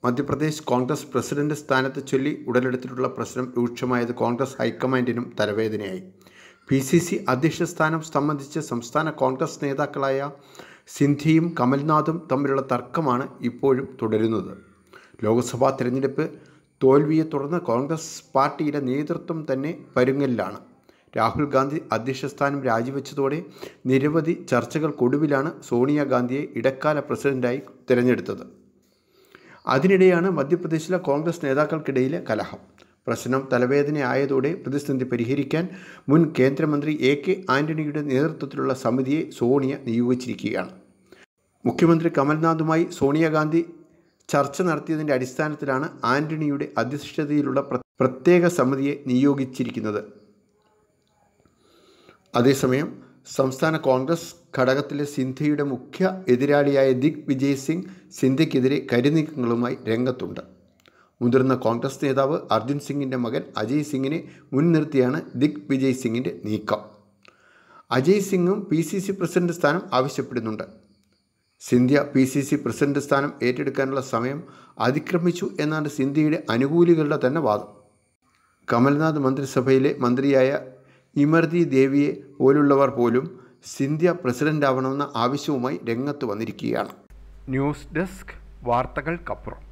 Madhya Pradesh Congress president സ്ഥാനത്ത് ചൊല്ലി ഉടലെടുത്തിട്ടുള്ള പ്രശ്നം രൂക്ഷമായത് കോൺഗ്രസ് ഹൈക്കമാൻഡിനും തലവേദനയായി പി സി സി അധ്യക്ഷ സ്ഥാനം സംബന്ധിച്ച് സംസ്ഥാന കോൺഗ്രസ് നേതാക്കളായ സിന്ധിയും കമൽനാഥും തമ്മിലുള്ള തർക്കമാണ് ഇപ്പോഴും തുടരുന്നത് ലോക്സഭാ തിരഞ്ഞെടുപ്പ് തോൽവിയെ തുടർന്ന് കോൺഗ്രസ് പാർട്ടിയുടെ നേതൃത്വം തന്നെ പരുങ്ങലിലാണ് രാഹുൽ ഗാന്ധി അധ്യക്ഷ സ്ഥാനം രാജിവെച്ചതോടെ നിരവധി ചർച്ചകൾക്കൊടുവിലാണ് സോണിയാഗാന്ധിയെ ഇടക്കാല പ്രസിഡന്റായി തിരഞ്ഞെടുത്തത് അതിനിടെയാണ് മധ്യപ്രദേശിലെ കോൺഗ്രസ് നേതാക്കൾക്കിടയിലെ കലഹം പ്രശ്നം തലവേദനയായതോടെ പ്രതിസന്ധി പരിഹരിക്കാൻ മുൻ കേന്ദ്രമന്ത്രി എ കെ ആന്റണിയുടെ നേതൃത്വത്തിലുള്ള സമിതിയെ സോണിയ നിയോഗിച്ചിരിക്കുകയാണ് മുഖ്യമന്ത്രി കമൽനാഥുമായി സോണിയാഗാന്ധി ചർച്ച നടത്തിയതിൻ്റെ അടിസ്ഥാനത്തിലാണ് ആന്റണിയുടെ അധ്യക്ഷതയിലുള്ള പ്ര- പ്രത്യേക സമിതിയെ നിയോഗിച്ചിരിക്കുന്നത് അതേസമയം സംസ്ഥാന കോൺഗ്രസ് ഘടകത്തിലെ സിന്ധ്യയുടെ മുഖ്യ എതിരാളിയായ ദിഗ് വിജയ് സിംഗ് സിന്ധ്യയ്ക്കെതിരെ കരിനീക്കങ്ങളുമായി രംഗത്തുണ്ട് മുതിർന്ന കോൺഗ്രസ് നേതാവ് അർജുൻ സിംഗിൻ്റെ മകൻ അജയ് സിംഗിനെ മുൻനിർത്തിയാണ് ദിഗ് വിജയ് സിംഗിൻ്റെ നീക്കം അജയ് സിംഗും പി സി സി പ്രസിഡന്റ് സ്ഥാനം ആവശ്യപ്പെടുന്നുണ്ട് Scindia P C C president സ്ഥാനം ഏറ്റെടുക്കാനുള്ള സമയം അതിക്രമിച്ചു എന്നാണ് സിന്ധ്യയുടെ അനുകൂലികളുടെ തന്നെ വാദം കമൽനാഥ് മന്ത്രിസഭയിലെ മന്ത്രിയായ ഇമർതി ദേവിയെ പോലുള്ളവർ പോലും സിന്ധ്യ പ്രസിഡന്റാവണമെന്ന ആവശ്യവുമായി രംഗത്ത് വന്നിരിക്കുകയാണ് ന്യൂസ് ഡെസ്ക് വാർത്തകൾക്കപ്പുറം